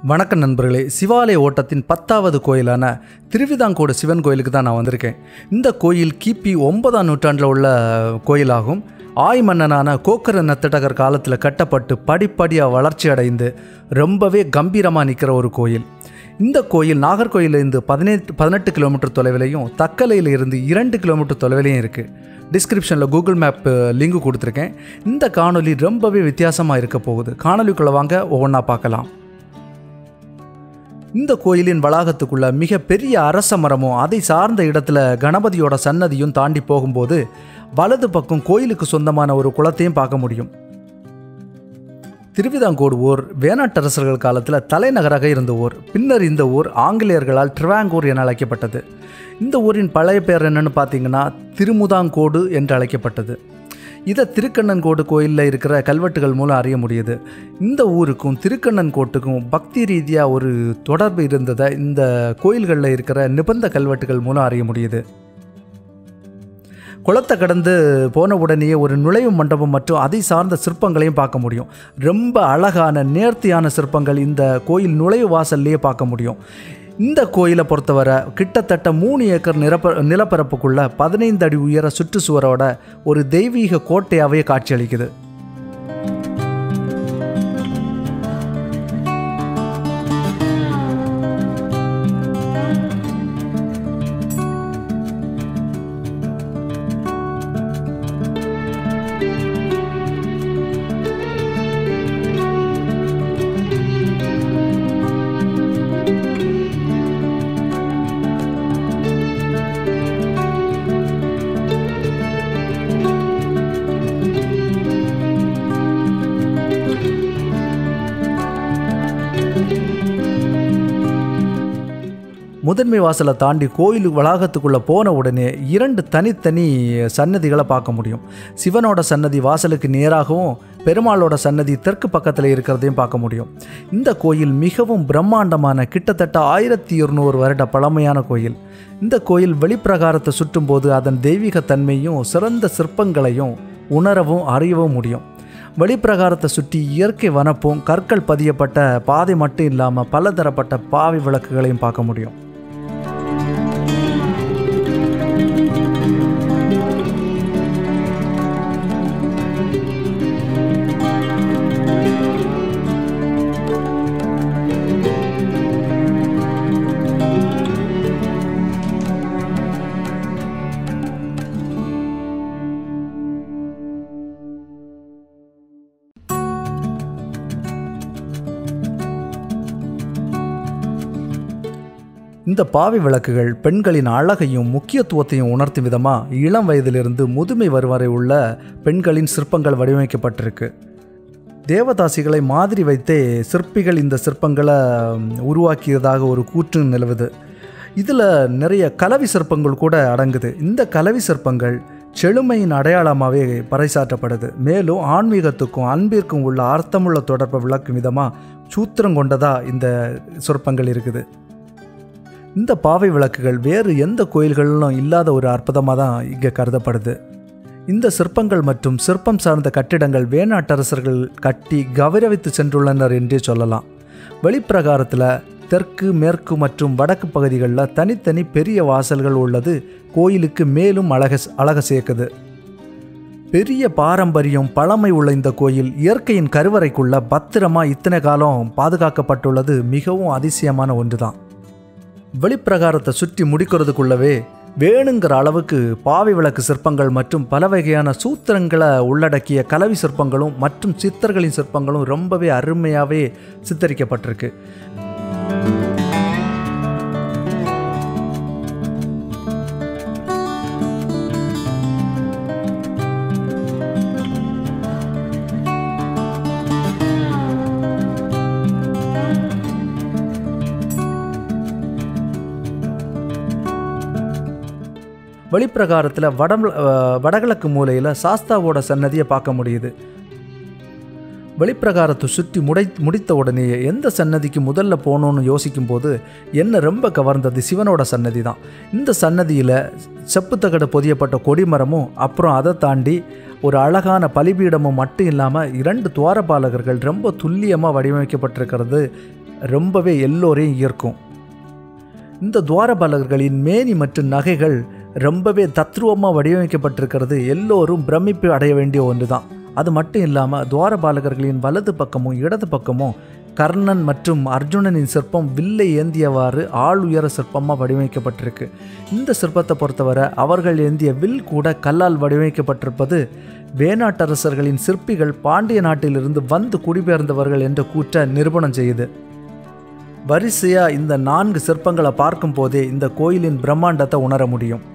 வணக்கம் நண்பர்களே சிவாலய ஓட்டத்தின் பத்தாவது கோயிலான திருவிதாங்கோடு சிவன் கோயிலுக்கு தான் நான் வந்திருக்கேன் இந்த கோயில் கிபி ஒன்பதாம் நூற்றாண்டில் உள்ள கோயிலாகும் ஆய் மன்னனான கோக்கர நத்தடகர் காலத்தில் கட்டப்பட்டு படிப்படியாக வளர்ச்சி அடைந்து ரொம்பவே கம்பீரமாக நிற்கிற ஒரு கோயில் இந்த கோயில் நாகர்கோயிலிருந்து பதினெட்டு பதினெட்டு கிலோமீட்டர் தொலைவிலையும் தக்கலையில் இருந்து இரண்டு கிலோமீட்டர் தொலைவிலையும் இருக்குது டிஸ்கிரிப்ஷனில் கூகுள் மேப் லிங்க் கொடுத்துருக்கேன் இந்த காணொளி ரொம்பவே வித்தியாசமாக இருக்க போகுது காணொலிக்குள்ளே வாங்க ஒவ்வொன்றா பார்க்கலாம் இந்த கோயிலின் வளாகத்துக்குள்ள மிக பெரிய அரச மரமும் அதை சார்ந்த இடத்துல கணபதியோட சன்னதியும் தாண்டி போகும்போது வலது பக்கம் கோயிலுக்கு சொந்தமான ஒரு குளத்தையும் பார்க்க முடியும் திருவிதாங்கோடு ஊர் வேணாட்டரசர்கள் காலத்தில் தலைநகராக இருந்த ஊர் பின்னர் இந்த ஊர் ஆங்கிலேயர்களால் ட்ரிவாங்கூர் என அழைக்கப்பட்டது இந்த ஊரின் பழைய பெயர் என்னன்னு பார்த்தீங்கன்னா திருமுதாங்கோடு என்று அழைக்கப்பட்டது இதை திருக்கண்ணன்கோடு கோயிலில் இருக்கிற கல்வெட்டுகள் மூலம் அறிய முடியுது இந்த ஊருக்கும் திருக்கண்ணன்கோட்டுக்கும் பக்தி ரீதியாக ஒரு தொடர்பு இருந்ததை இந்த கோயில்களில் இருக்கிற நிபந்த கல்வெட்டுகள் மூலம் அறிய முடியுது குளத்தை கடந்து போன உடனேயே ஒரு நுழைவு மண்டபம் மற்றும் அதை சார்ந்த சிற்பங்களையும் பார்க்க முடியும் ரொம்ப அழகான நேர்த்தியான சிற்பங்கள் இந்த கோயில் நுழைவு வாசல்லையே பார்க்க முடியும் இந்த கோயிலை பொறுத்தவரை கிட்டத்தட்ட மூணு ஏக்கர் நிலப்ப நிலப்பரப்புக்குள்ள பதினைந்து அடி உயர சுற்றுச்சுவரோட ஒரு தெய்வீக கோட்டையாகவே காட்சியளிக்குது முதன்மை வாசலை தாண்டி கோயில் வளாகத்துக்குள்ளே போன உடனே இரண்டு தனித்தனி சன்னதிகளை பார்க்க முடியும் சிவனோட சன்னதி வாசலுக்கு நேராகவும் பெருமாளோட சன்னதி தெற்கு பக்கத்தில் இருக்கிறதையும் பார்க்க முடியும் இந்த கோயில் மிகவும் பிரம்மாண்டமான கிட்டத்தட்ட ஆயிரத்தி இருநூறு வருட பழமையான கோயில் இந்த கோயில் வெளிப்பிரகாரத்தை சுற்றும்போது அதன் தெய்வீக தன்மையும் சிறந்த சிற்பங்களையும் உணரவும் அறியவும் முடியும் வெளிப்பிரகாரத்தை சுற்றி இயற்கை வனப்பும் கற்கள் பதியப்பட்ட பாதை மட்டும் இல்லாமல் பலதரப்பட்ட பாவை விளக்குகளையும் பார்க்க முடியும் இந்த பாவை விளக்குகள் பெண்களின் அழகையும் முக்கியத்துவத்தையும் உணர்த்தும் விதமாக இளம் வயதிலிருந்து முதுமை வரும் வரை உள்ள பெண்களின் சிற்பங்கள் வடிவமைக்கப்பட்டிருக்கு தேவதாசிகளை மாதிரி வைத்தே சிற்பிகள் இந்த சிற்பங்களை உருவாக்கியதாக ஒரு கூற்று நிலவுது இதில் நிறைய கலவி சிற்பங்கள் கூட அடங்குது இந்த கலவி சிற்பங்கள் செழுமையின் அடையாளமாகவே பறைசாற்றப்படுது மேலும் ஆன்மீகத்துக்கும் அன்பிற்கும் உள்ள அர்த்தமுள்ள தொடர்பை விளக்கும் விதமாக சூத்திரம் கொண்டதாக இந்த சிற்பங்கள் இருக்குது இந்த பாவை விளக்குகள் வேறு எந்த கோயில்களிலும் இல்லாத ஒரு அற்புதமாக தான் இங்கே கருதப்படுது இந்த சிற்பங்கள் மற்றும் சிற்பம் சார்ந்த கட்டிடங்கள் வேணாட்டரசர்கள் கட்டி கௌரவித்து சென்றுள்ளனர் என்றே சொல்லலாம் வெளிப்பிரகாரத்தில் தெற்கு மேற்கு மற்றும் வடக்கு பகுதிகளில் தனித்தனி பெரிய வாசல்கள் உள்ளது கோயிலுக்கு மேலும் அழக அழக சேர்க்குது பெரிய பாரம்பரியம் பழமை உள்ள இந்த கோயில் இயற்கையின் கருவறைக்குள்ள பத்திரமா இத்தனை காலம் பாதுகாக்கப்பட்டுள்ளது மிகவும் அதிசயமான ஒன்று தான் வெளிப்பிரகாரத்தை சுற்றி முடிக்கிறதுக்குள்ளவே வேணுங்கிற அளவுக்கு பாவை விளக்கு சிற்பங்கள் மற்றும் பல வகையான சூத்திரங்களை உள்ளடக்கிய கலவி சிற்பங்களும் மற்றும் சித்தர்களின் சிற்பங்களும் ரொம்பவே அருமையாகவே சித்தரிக்கப்பட்டிருக்கு வெளிப்பிரகாரத்தில் வட வடகிழக்கு மூலையில் சாஸ்தாவோட சன்னதியை பார்க்க முடியுது வெளிப்பிரகாரத்தை சுற்றி முடை முடித்த உடனேயே எந்த சன்னதிக்கு முதல்ல போகணுன்னு யோசிக்கும்போது என்ன ரொம்ப கவர்ந்தது சிவனோட சன்னதி தான் இந்த சன்னதியில் செப்புத்தகடு பொதியப்பட்ட கொடிமரமும் அப்புறம் அதை தாண்டி ஒரு அழகான பலிபீடமும் மட்டும் இல்லாமல் இரண்டு துவாரபாலகர்கள் ரொம்ப துல்லியமாக வடிவமைக்கப்பட்டிருக்கிறது ரொம்பவே எல்லோரையும் ஈர்க்கும் இந்த துவாரபாலகர்களின் மேனி மற்றும் நகைகள் ரொம்பவே தத்ரூபமாக வடிவமைக்கப்பட்டிருக்கிறது எல்லோரும் பிரமிப்பு அடைய வேண்டிய ஒன்று தான் அது மட்டும் இல்லாமல் துவாரபாலகர்களின் வலது பக்கமும் இடது பக்கமும் கர்ணன் மற்றும் அர்ஜுனனின் சிற்பம் வில்லை ஏந்தியவாறு ஆள் உயர சிற்பமாக வடிவமைக்கப்பட்டிருக்கு இந்த சிற்பத்தை பொறுத்தவரை அவர்கள் ஏந்திய வில் கூட கல்லால் வடிவமைக்கப்பட்டிருப்பது வேணாட்டரசர்களின் சிற்பிகள் பாண்டிய நாட்டிலிருந்து வந்து குடிபெயர்ந்தவர்கள் என்ற கூற்றை நிரூபணம் செய்யுது வரிசையாக இந்த நான்கு சிற்பங்களை பார்க்கும் போதே இந்த கோயிலின் பிரம்மாண்டத்தை உணர முடியும்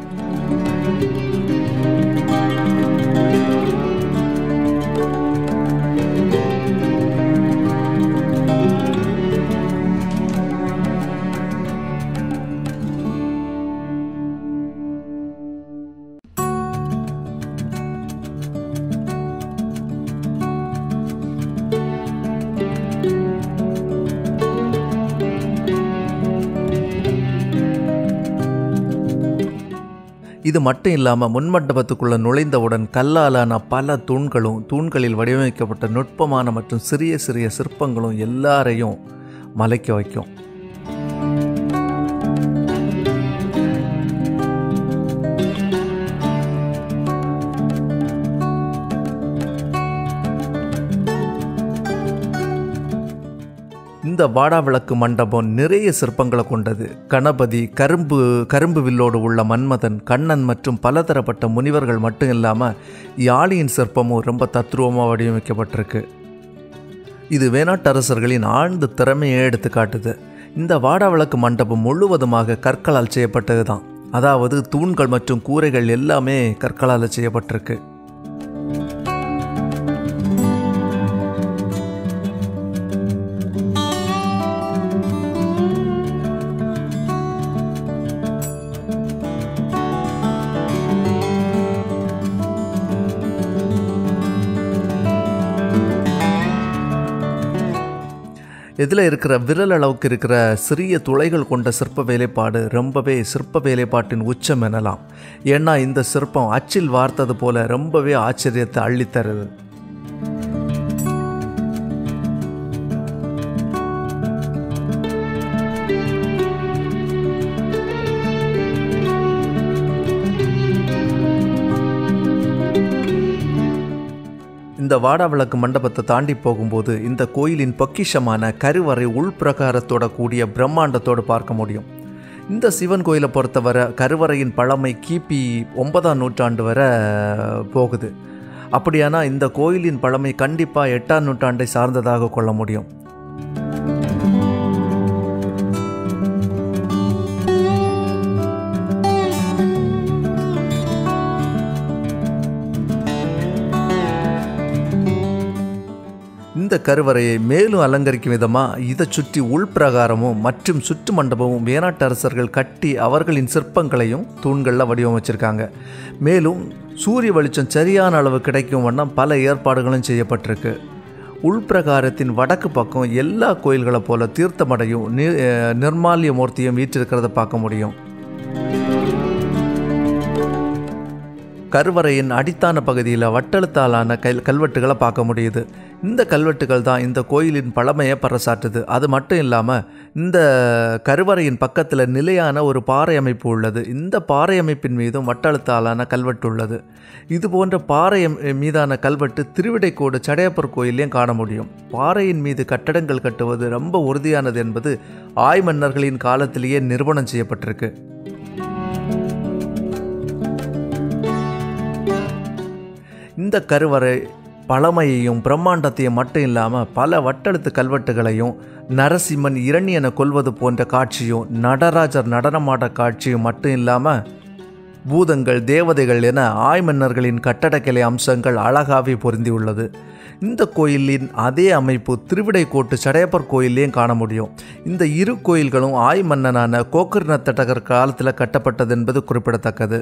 இது மட்டும் இல்லாமல் முன்மண்டபத்துக்குள்ள நுழைந்தவுடன் கல்லாலான பல தூண்களும் தூண்களில் வடிவமைக்கப்பட்ட நுட்பமான மற்றும் சிறிய சிறிய சிற்பங்களும் எல்லாரையும் மலைக்க வைக்கும் இந்த வாடா விளக்கு மண்டபம் நிறைய சிற்பங்களை கொண்டது கணபதி கரும்பு கரும்பு வில்லோடு உள்ள மன்மதன் கண்ணன் மற்றும் பலதரப்பட்ட முனிவர்கள் மட்டும் இல்லாமல் யாழியின் சிற்பமும் ரொம்ப தத்ரூபமாக வடிவமைக்கப்பட்டிருக்கு இது வேணாட்டரசர்களின் ஆழ்ந்த திறமையை எடுத்து காட்டுது இந்த வாடா விளக்கு மண்டபம் முழுவதுமாக கற்களால் செய்யப்பட்டது தான் அதாவது தூண்கள் மற்றும் கூரைகள் எல்லாமே கற்களால் செய்யப்பட்டிருக்கு இதில் இருக்கிற விரல் அளவுக்கு இருக்கிற சிறிய துளைகள் கொண்ட சிற்ப வேலைப்பாடு ரொம்பவே சிற்ப வேலைப்பாட்டின் உச்சம் எனலாம் ஏன்னா இந்த சிற்பம் அச்சில் வார்த்தது போல ரொம்பவே ஆச்சரியத்தை அள்ளித்தருது இந்த வாடா விளக்கு மண்டபத்தை தாண்டி போகும்போது இந்த கோயிலின் பொக்கிஷமான கருவறை உள்பிரகாரத்தோட கூடிய பிரம்மாண்டத்தோடு பார்க்க முடியும் இந்த சிவன் கோயிலை பொறுத்தவரை கருவறையின் பழமை கிபி ஒன்பதாம் நூற்றாண்டு வரை போகுது அப்படியானா இந்த கோயிலின் பழமை கண்டிப்பாக எட்டாம் நூற்றாண்டை சார்ந்ததாக கொள்ள முடியும் இந்த கருவறையை மேலும் அலங்கரிக்கும் விதமாக இதை சுற்றி உள்பிரகாரமும் மற்றும் சுற்று மண்டபமும் வேணாட்டு அரசர்கள் கட்டி அவர்களின் சிற்பங்களையும் தூண்களில் வடிவமைச்சிருக்காங்க மேலும் சூரிய வெளிச்சம் சரியான அளவு கிடைக்கும் வண்ணம் பல ஏற்பாடுகளும் செய்யப்பட்டிருக்கு உள்பிரகாரத்தின் வடக்கு பக்கம் எல்லா கோயில்களை போல தீர்த்தமடையும் நி- அஹ் நிர்மால்ய மூர்த்தியும் வீற்றிருக்கிறத பார்க்க முடியும் கருவறையின் அடித்தான பகுதியில் வட்டெழுத்தாலான கல் கல்வெட்டுகளை பார்க்க முடியுது இந்த கல்வெட்டுகள் தான் இந்த கோயிலின் பழமையை பறைசாற்றுது அது மட்டும் இல்லாமல் இந்த கருவறையின் பக்கத்தில் நிலையான ஒரு பாறை அமைப்பு உள்ளது இந்த பாறை அமைப்பின் மீதும் வட்டெழுத்தாலான கல்வெட்டு உள்ளது இது போன்ற பாறை அம்- மீதான கல்வெட்டு திருவிடைக்கோடு சடையப்பர் கோயிலையும் காண முடியும் பாறையின் மீது கட்டடங்கள் கட்டுவது ரொம்ப உறுதியானது என்பது ஆய் மன்னர்களின் காலத்திலேயே நிறுவனம் செய்யப்பட்டிருக்கு இந்த கருவறை பழமையையும் பிரம்மாண்டத்தையும் மட்டும் இல்லாமல் பல வட்டெழுத்து கல்வெட்டுகளையும் நரசிம்மன் இரணியனை கொல்வது போன்ற காட்சியும் நடராஜர் நடனமாட காட்சியும் மட்டும் இல்லாமல் பூதங்கள் தேவதைகள் என ஆய்மன்னர்களின் கட்டடக்கலை அம்சங்கள் அழகாவே பொருந்தியுள்ளது இந்த கோயிலின் அதே அமைப்பு திருவிடைக்கோட்டு சடையப்பர் கோயிலையும் காண முடியும் இந்த இரு கோயில்களும் ஆய் மன்னனான கோக்கர்ணத்தட்டகர் காலத்தில் கட்டப்பட்டது என்பது குறிப்பிடத்தக்கது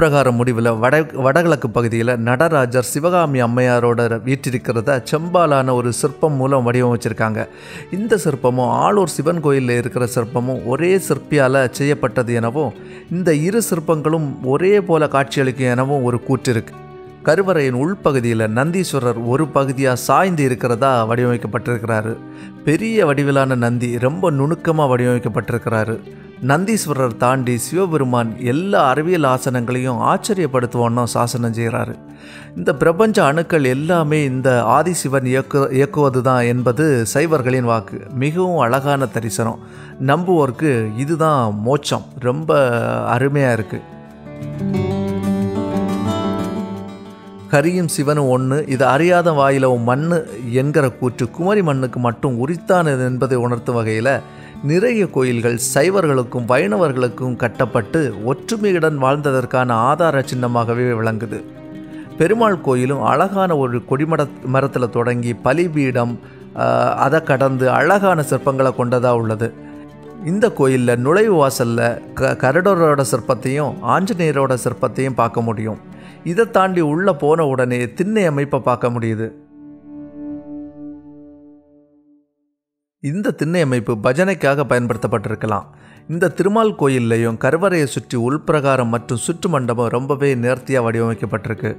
உள்பிரகாரம் முடிவில் வட வடகிழக்கு பகுதியில் நடராஜர் சிவகாமி அம்மையாரோட வீற்றிருக்கிறத செம்பாலான ஒரு சிற்பம் மூலம் வடிவமைச்சிருக்காங்க இந்த சிற்பமும் ஆளூர் சிவன் கோயிலில் இருக்கிற சிற்பமும் ஒரே சிற்பியால் செய்யப்பட்டது எனவும் இந்த இரு சிற்பங்களும் ஒரே போல காட்சியளிக்கும் எனவும் ஒரு கூற்று இருக்கு கருவறையின் உள்பகுதியில் நந்தீஸ்வரர் ஒரு பகுதியாக சாய்ந்து இருக்கிறதா வடிவமைக்கப்பட்டிருக்கிறாரு பெரிய வடிவிலான நந்தி ரொம்ப நுணுக்கமாக வடிவமைக்கப்பட்டிருக்கிறாரு நந்தீஸ்வரர் தாண்டி சிவபெருமான் எல்லா அறிவியல் ஆசனங்களையும் ஆச்சரியப்படுத்துவோன்னு சாசனம் செய்கிறாரு இந்த பிரபஞ்ச அணுக்கள் எல்லாமே இந்த ஆதிசிவன் இயக்கு இயக்குவது தான் என்பது சைவர்களின் வாக்கு மிகவும் அழகான தரிசனம் நம்புவோருக்கு இதுதான் மோட்சம் ரொம்ப அருமையாக இருக்குது கரியும் சிவனும் ஒன்று இது அறியாத வாயிலவும் மண்ணு என்கிற கூற்று குமரி மண்ணுக்கு மட்டும் உரித்தானது என்பதை உணர்த்தும் வகையில் நிறைய கோயில்கள் சைவர்களுக்கும் வைணவர்களுக்கும் கட்டப்பட்டு ஒற்றுமையுடன் வாழ்ந்ததற்கான ஆதார சின்னமாகவே விளங்குது பெருமாள் கோயிலும் அழகான ஒரு கொடிமட மரத்தில் தொடங்கி பலிபீடம் ஆஹ், அதை கடந்து அழகான சிற்பங்களை கொண்டதாக உள்ளது இந்த கோயிலில் நுழைவு வாசலில் க கருடரோட சிற்பத்தையும் ஆஞ்சநேயரோட சிற்பத்தையும் பார்க்க முடியும் இதை தாண்டி உள்ளே போன உடனே திண்ணை அமைப்பை பார்க்க முடியுது இந்த திண்ணை அமைப்பு பஜனைக்காக பயன்படுத்தப்பட்டிருக்கலாம் இந்த திருமால் கோயில்லையும் கருவறையை சுற்றி உள்பிரகாரம் மற்றும் சுற்று மண்டபம் ரொம்பவே நேர்த்தியாக வடிவமைக்கப்பட்டிருக்கு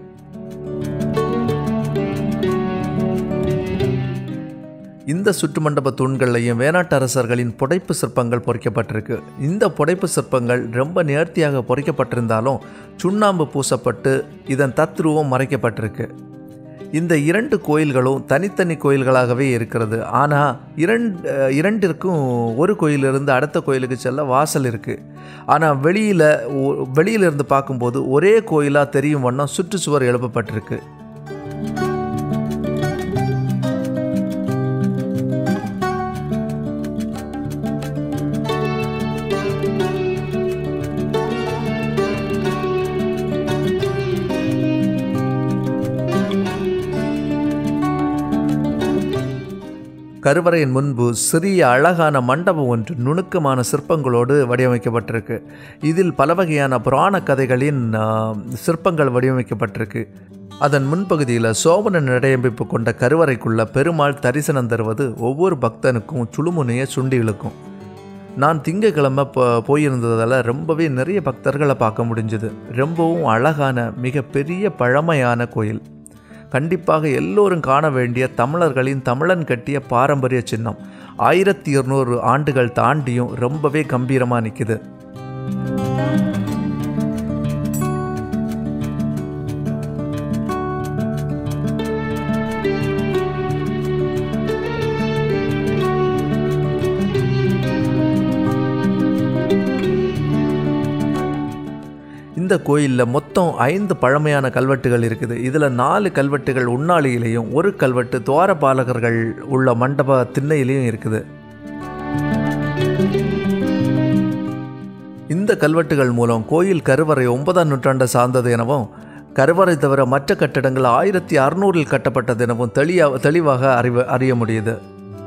இந்த சுற்றுமண்டப தூண்கள்லையும் வேணாட்டு அரசர்களின் புடைப்பு சிற்பங்கள் பொறிக்கப்பட்டிருக்கு இந்த புடைப்பு சிற்பங்கள் ரொம்ப நேர்த்தியாக பொறிக்கப்பட்டிருந்தாலும் சுண்ணாம்பு பூசப்பட்டு இதன் தத்ரூபம் மறைக்கப்பட்டிருக்கு இந்த இரண்டு கோயில்களும் தனித்தனி கோயில்களாகவே இருக்கிறது ஆனால் இரண்டு இரண்டிற்கும் ஒரு கோயிலிருந்து அடுத்த கோயிலுக்கு செல்ல வாசல் இருக்குது ஆனால் வெளியில் வெளியிலிருந்து பார்க்கும்போது ஒரே கோயிலாக தெரியும் வண்ணம் சுற்றுச்சுவர் எழுப்பப்பட்டிருக்கு கருவறையின் முன்பு சிறிய அழகான மண்டபம் ஒன்று நுணுக்கமான சிற்பங்களோடு வடிவமைக்கப்பட்டிருக்கு இதில் பல வகையான புராண கதைகளின் ஆ, சிற்பங்கள் வடிவமைக்கப்பட்டிருக்கு அதன் முன்பகுதியில் சோபன நடையமைப்பு கொண்ட கருவறைக்குள்ள பெருமாள் தரிசனம் தருவது ஒவ்வொரு பக்தனுக்கும் சுழுமுனையை சுண்டி இழுக்கும் நான் திங்கக்கிழமை போ போயிருந்ததால் ரொம்பவே நிறைய பக்தர்களை பார்க்க முடிஞ்சது ரொம்பவும் அழகான மிக பெரிய பழமையான கோயில் கண்டிப்பாக எல்லோரும் காண வேண்டிய தமிழர்களின் தமிழன் கட்டிய பாரம்பரிய சின்னம் ஆயிரத்தி இருநூறு ஆண்டுகள் தாண்டியும் ரொம்பவே கம்பீரமாக நிற்குது இந்த கோயிலில் மொத்தம் ஐந்து பழமையான கல்வெட்டுகள் இருக்குது இதில் நாலு கல்வெட்டுகள் உண்ணாளியிலையும் ஒரு கல்வெட்டு துவாரபாலகர்கள் உள்ள மண்டப திண்ணையிலையும் இருக்குது இந்த கல்வெட்டுகள் மூலம் கோயில் கருவறை ஒன்பதாம் நூற்றாண்டை சார்ந்தது எனவும் கருவறை தவிர மற்ற கட்டடங்கள் ஆயிரத்தி அறுநூறில் கட்டப்பட்டது எனவும் தெளியா தெளிவாக அறிவ அறிய முடியுது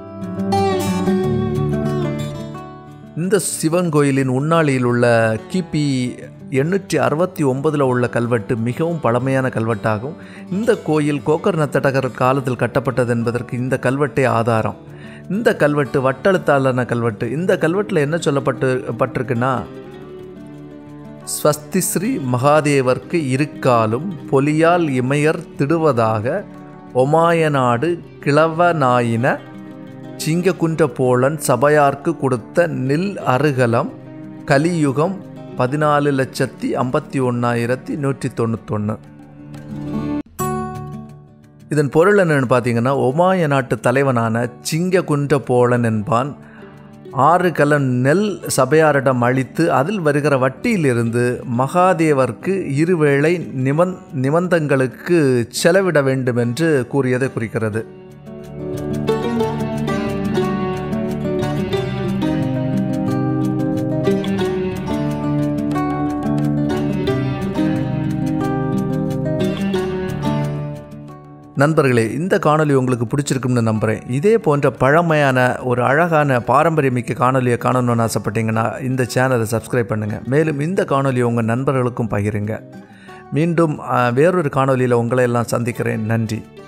இந்த சிவன் கோயிலின் உண்ணாளியில் உள்ள கிபி எண்ணூற்றி அறுபத்தி ஒன்பதில் உள்ள கல்வெட்டு மிகவும் பழமையான கல்வெட்டாகும் இந்த கோயில் கோக்கர் நத்தடகர் காலத்தில் கட்டப்பட்டது என்பதற்கு இந்த கல்வெட்டே ஆதாரம் இந்த கல்வெட்டு வட்டெழுத்தாலான கல்வெட்டு இந்த கல்வெட்டில் என்ன சொல்லப்பட்டு பட்டிருக்குன்னா ஸ்வஸ்தி ஸ்ரீ மகாதேவர்க்கு இருக்காலும் பொலியால் இமையர் திடுவதாக ஒமாயநாடு கிழவனாயின சிங்ககுன்ற போலன் சபையார்க்கு கொடுத்த நில் அருகலம் கலியுகம் பதினாலு லட்சத்தி ஐம்பத்தி ஒன்றாயிரத்தி நூற்றி தொண்ணூத்தொன்று இதன் பொருள் என்னன்னு பார்த்தீங்கன்னா ஒமாய நாட்டு தலைவனான சிங்ககுன்ற போலன் என்பான் ஆறு கலன் நெல் சபையாரிடம் அளித்து அதில் வருகிற வட்டியிலிருந்து மகாதேவர்க்கு இருவேளை நிமந் நிபந்தங்களுக்கு செலவிட வேண்டும் என்று கூறியதை குறிக்கிறது நண்பர்களே இந்த காணொளி உங்களுக்கு பிடிச்சிருக்கும்னு நம்புகிறேன் இதே போன்ற பழமையான ஒரு அழகான பாரம்பரியமிக்க காணொலியை காணணும்னு ஆசைப்பட்டீங்கன்னா இந்த சேனலை சப்ஸ்கிரைப் பண்ணுங்கள் மேலும் இந்த காணொலியை உங்கள் நண்பர்களுக்கும் பகிருங்க மீண்டும் அஹ், வேறொரு காணொலியில் உங்களை எல்லாம் சந்திக்கிறேன் நன்றி